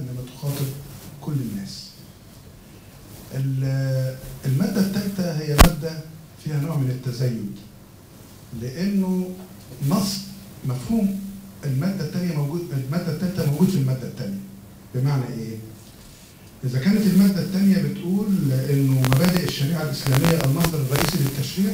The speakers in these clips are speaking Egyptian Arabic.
انما تخاطب كل الناس ال- المادة الثالثة هي مادة فيها نوع من التزايد لأنه نص مفهوم المادة الثانية موجود المادة الثالثة موجود في المادة الثانية بمعنى إيه؟ إذا كانت المادة الثانية بتقول إنه مبادئ الشريعة الإسلامية المصدر الرئيسي للتشريع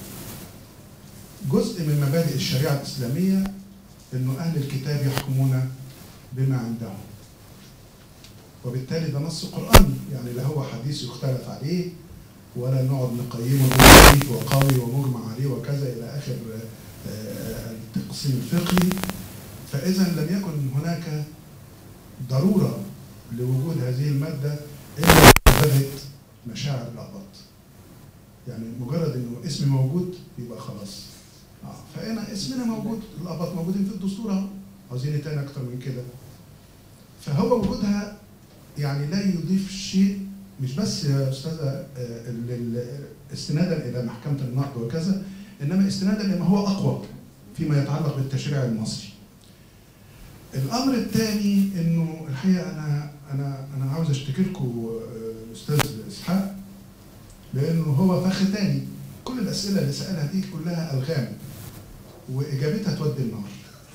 جزء من مبادئ الشريعة الإسلامية إنه أهل الكتاب يحكمون بما عندهم وبالتالي ده نص قرآني يعني لا هو حديث يختلف عليه ولا نقعد نقيمه ضعيف وقوي ومجمع عليه وكذا إلى آخر آه، التقسيم الفقهي فإذا لم يكن هناك ضرورة لوجود هذه المادة إلا بدأت مشاعر الأباط يعني مجرد إنه اسم موجود يبقى خلاص آه، فهنا اسمنا موجود الأباط موجودين في الدستور أهو عاوزين إيه تاني أكتر من كده فهو وجودها يعني لا يضيف شيء مش بس يا استاذه آه، ال- ال- استنادا الى محكمه النقد وكذا انما استنادا لما هو اقوى فيما يتعلق بالتشريع المصري. الامر الثاني انه الحقيقه انا انا انا عاوز اشتكي لكم آه، الاستاذ اسحاق لانه هو فخ تاني كل الاسئله اللي سالها دي كلها الغام واجابتها تودي النار.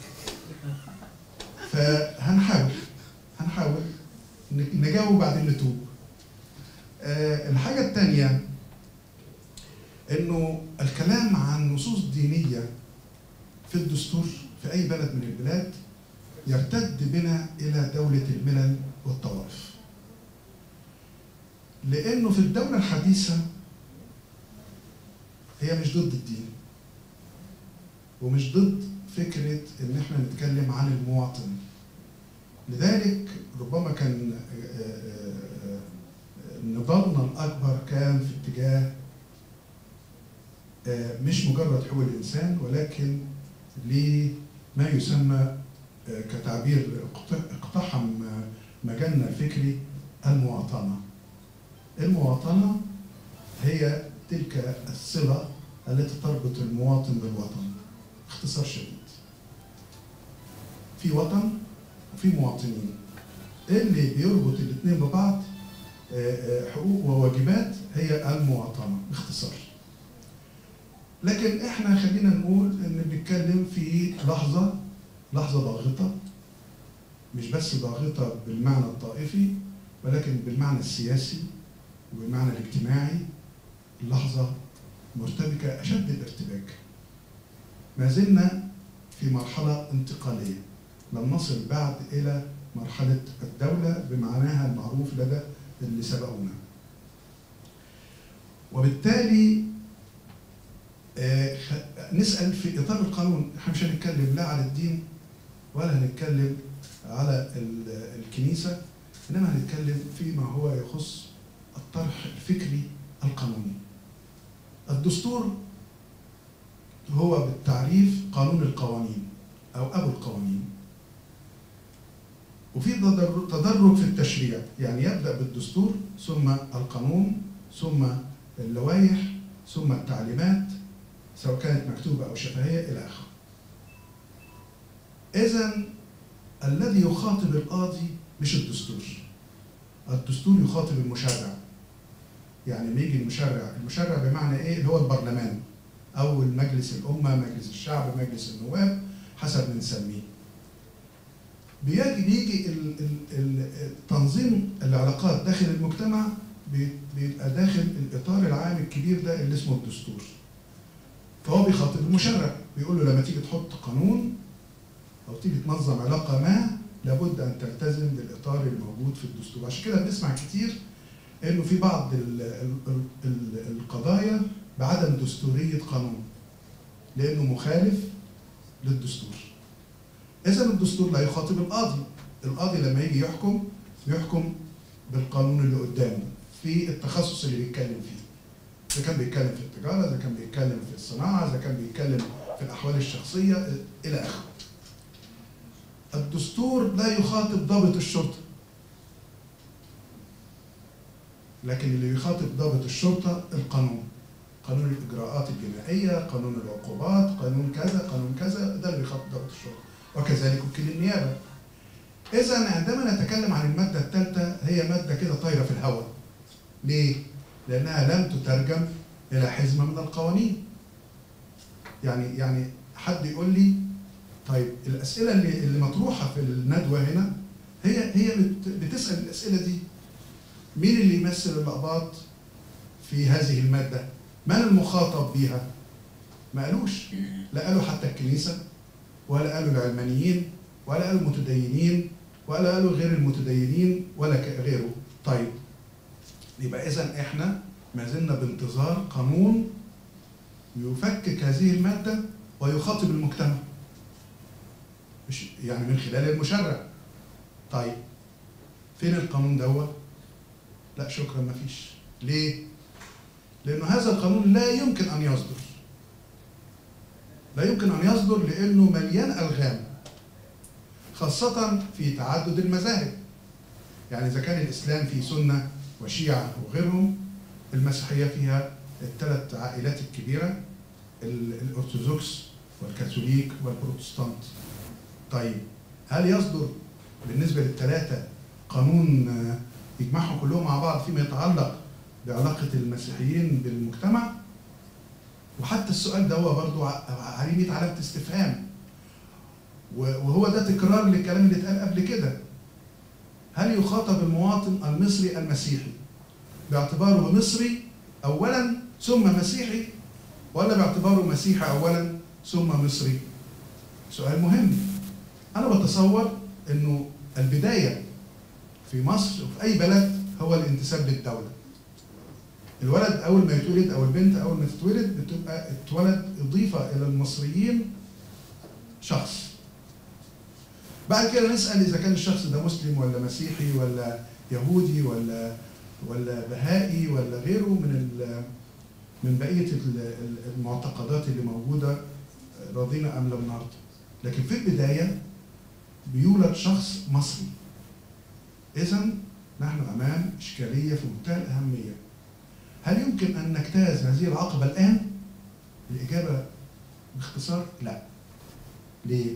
فهنحاول هنحاول ن- نجاوب بعدين نتوب. آه، الحاجة الثانية إنه الكلام عن نصوص دينية في الدستور في أي بلد من البلاد يرتد بنا إلى دولة الملل والطوائف. لأنه في الدولة الحديثة هي مش ضد الدين ومش ضد فكرة إن إحنا نتكلم عن المواطن. لذلك ربما كان آه، آه، آه، نضالنا الأكبر كان في اتجاه آه، مش مجرد حقوق الإنسان ولكن لما يسمى آه، كتعبير اقت- اقتحم آه، مجالنا الفكري المواطنة المواطنة هي تلك الصلة التي تربط المواطن بالوطن اختصار شديد في وطن وفي مواطنين اللي بيربط الاثنين ببعض آه، آه، حقوق وواجبات هي المواطنة باختصار لكن احنا خلينا نقول ان بنتكلم في لحظة لحظة ضاغطة مش بس ضاغطة بالمعنى الطائفي ولكن بالمعنى السياسي وبالمعنى الاجتماعي لحظة مرتبكة أشد الارتباك ما زلنا في مرحلة انتقالية لم نصل بعد إلى مرحلة الدولة بمعناها المعروف لدى اللي سبقونا وبالتالي آه، خ- نسأل في إطار القانون احنا مش هنتكلم لا على الدين ولا هنتكلم على ال- الكنيسة إنما هنتكلم فيما هو يخص الطرح الفكري القانوني الدستور هو بالتعريف قانون القوانين أو أبو القوانين وفي تدر- تدرج في التشريع يعني يبدأ بالدستور ثم القانون ثم اللوائح ثم التعليمات سواء كانت مكتوبة أو شفهية إلى آخره إذا الذي يخاطب القاضي مش الدستور الدستور يخاطب المشرع يعني لما يجي المشرع المشرع بمعنى ايه اللي هو البرلمان او المجلس الامه مجلس الشعب مجلس النواب حسب ما نسميه بيجي بيجي ال- ال- ال- تنظيم العلاقات داخل المجتمع بي- بيبقى داخل الاطار العام الكبير ده اللي اسمه الدستور فهو بيخاطب المشرع بيقول له لما تيجي تحط قانون او تيجي تنظم علاقه ما لابد ان تلتزم بالاطار الموجود في الدستور عشان كده بنسمع كتير انه في بعض ال ال ال القضايا بعدم دستوريه قانون لانه مخالف للدستور اذا الدستور لا يخاطب القاضي القاضي لما يجي يحكم يحكم بالقانون اللي قدامه في التخصص اللي بيتكلم فيه اذا كان بيتكلم في التجاره اذا كان بيتكلم في الصناعه اذا كان بيتكلم في الاحوال الشخصيه الى اخره الدستور لا يخاطب ضابط الشرطه لكن اللي يخاطب ضابط الشرطه القانون قانون الاجراءات الجنائيه قانون العقوبات قانون كذا قانون كذا ده اللي بيخاطب ضابط الشرطه وكذلك وكيل النيابه إذا عندما نتكلم عن المادة الثالثة هي مادة كده طايرة في الهواء. ليه؟ لأنها لم تترجم إلى حزمة من القوانين. يعني يعني حد يقول لي طيب الأسئلة اللي اللي مطروحة في الندوة هنا هي هي بت- بتسأل الأسئلة دي مين اللي يمثل الأقباط في هذه المادة؟ من المخاطب بها؟ ما قالوش لا قالوا حتى الكنيسة ولا قالوا العلمانيين ولا قالوا المتدينين ولا قالوا غير المتدينين ولا ك- غيره طيب يبقى إذا إحنا ما زلنا بانتظار قانون يفكك هذه المادة ويخاطب المجتمع مش يعني من خلال المشرع طيب فين القانون دوت لا شكرا ما فيش ليه لأنه هذا القانون لا يمكن أن يصدر لا يمكن أن يصدر لأنه مليان ألغام خاصة في تعدد المذاهب يعني إذا كان الإسلام فيه سنة وشيعة وغيرهم المسيحية فيها الثلاث عائلات الكبيرة ال- الأرثوذكس والكاثوليك والبروتستانت طيب هل يصدر بالنسبة للثلاثة قانون آه، يجمعهم كلهم مع بعض فيما يتعلق بعلاقة المسيحيين بالمجتمع وحتى السؤال ده هو برضه ع- عليه 100 علامة استفهام و- وهو ده تكرار للكلام اللي اتقال قبل كده هل يخاطب المواطن المصري المسيحي باعتباره مصري اولا ثم مسيحي ولا باعتباره مسيحي اولا ثم مصري سؤال مهم انا بتصور انه البدايه في مصر وفي اي بلد هو الانتساب للدوله الولد اول ما يتولد او البنت اول ما تتولد بتبقى اتولد اضيفه الى المصريين شخص بعد كده نسال اذا كان الشخص ده مسلم ولا مسيحي ولا يهودي ولا ولا بهائي ولا غيره من ال- من بقيه ال- ال- المعتقدات اللي موجوده راضينا ام لم نرضى لكن في البدايه بيولد شخص مصري اذا نحن امام اشكاليه في منتهى الاهميه هل يمكن ان نجتاز هذه العقبه الان الاجابه باختصار لا ليه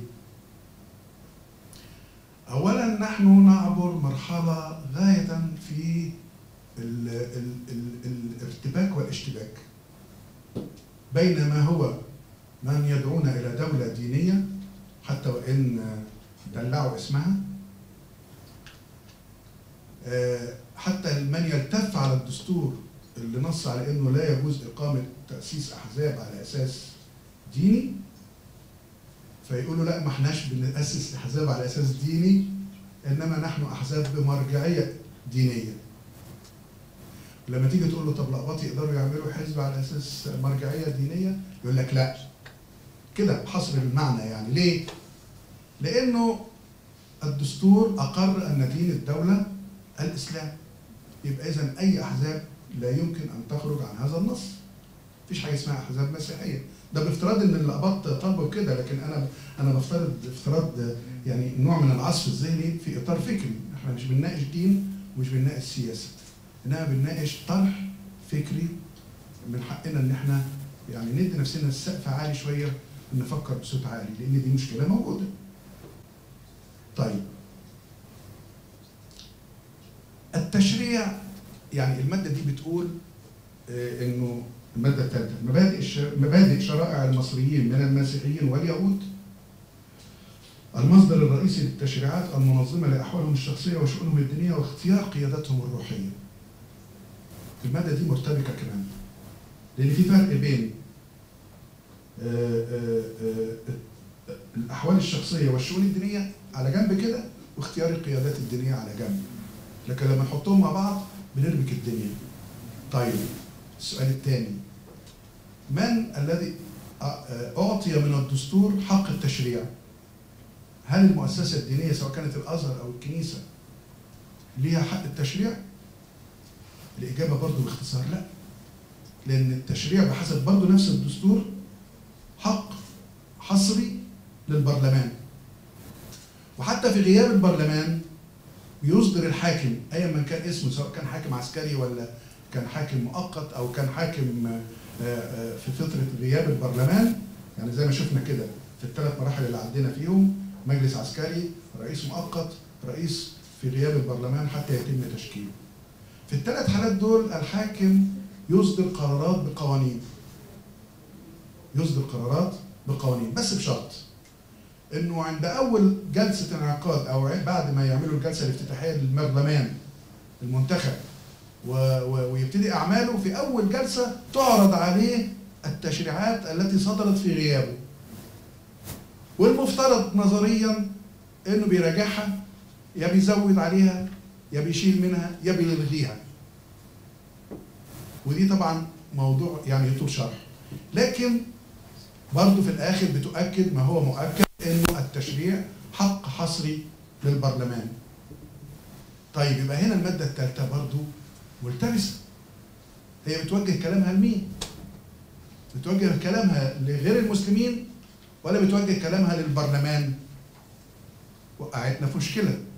اولا نحن نعبر مرحله غايه في ال ال ال الارتباك والاشتباك بين ما هو من يدعون الى دوله دينيه حتى وان دلعوا اسمها آه، حتى من يلتف على الدستور اللي نص على انه لا يجوز اقامه تاسيس احزاب على اساس ديني فيقولوا لا ما احناش بنأسس احزاب على اساس ديني انما نحن احزاب بمرجعيه دينيه لما تيجي تقول له طب الاقباط يقدروا يعملوا حزب على اساس مرجعيه دينيه يقول لك لا كده بحصر المعنى يعني ليه لانه الدستور اقر ان دين الدوله الاسلام يبقى اذا اي احزاب لا يمكن ان تخرج عن هذا النص مفيش حاجه اسمها احزاب مسيحيه ده بافتراض ان الاقباط طالبوا كده لكن انا انا بفترض افتراض يعني نوع من العصف الذهني في اطار فكري احنا مش بنناقش دين ومش بنناقش سياسه انما بنناقش طرح فكري من حقنا ان احنا يعني ندي نفسنا السقف عالي شويه ان نفكر بصوت عالي لان دي مشكله موجوده طيب التشريع يعني الماده دي بتقول آه، انه الماده الثالثه مبادئ الش- مبادئ شرائع المصريين من المسيحيين واليهود المصدر الرئيسي للتشريعات المنظمه لاحوالهم الشخصيه وشؤونهم الدينيه واختيار قيادتهم الروحيه. الماده دي مرتبكه كمان لان في فرق بين آه، آه، آه، الاحوال الشخصيه والشؤون الدينيه على جنب كده واختيار القيادات الدينيه على جنب. لكن لما نحطهم مع بعض بنربك الدنيا. طيب السؤال الثاني من الذي أعطي من الدستور حق التشريع؟ هل المؤسسة الدينية سواء كانت الأزهر أو الكنيسة ليها حق التشريع؟ الإجابة برضو باختصار لا لأن التشريع بحسب برضو نفس الدستور حق حصري للبرلمان وحتى في غياب البرلمان يصدر الحاكم ايا من كان اسمه سواء كان حاكم عسكري ولا كان حاكم مؤقت او كان حاكم آه، آه، في فتره غياب البرلمان يعني زي ما شفنا كده في الثلاث مراحل اللي عدينا فيهم مجلس عسكري رئيس مؤقت رئيس في غياب البرلمان حتى يتم تشكيله في الثلاث حالات دول الحاكم يصدر قرارات بقوانين يصدر قرارات بقوانين بس بشرط انه عند اول جلسه انعقاد او بعد ما يعملوا الجلسه الافتتاحيه للبرلمان المنتخب و- و- ويبتدي اعماله في اول جلسه تعرض عليه التشريعات التي صدرت في غيابه والمفترض نظريا انه بيراجعها يا بيزود عليها يا بيشيل منها يا بيلغيها ودي طبعا موضوع يعني يطول شرح لكن برضه في الاخر بتؤكد ما هو مؤكد انه التشريع حق حصري للبرلمان طيب يبقى هنا الماده الثالثه برضه ملتبسه هي بتوجه كلامها لمين بتوجه كلامها لغير المسلمين ولا بتوجه كلامها للبرلمان وقعتنا في مشكله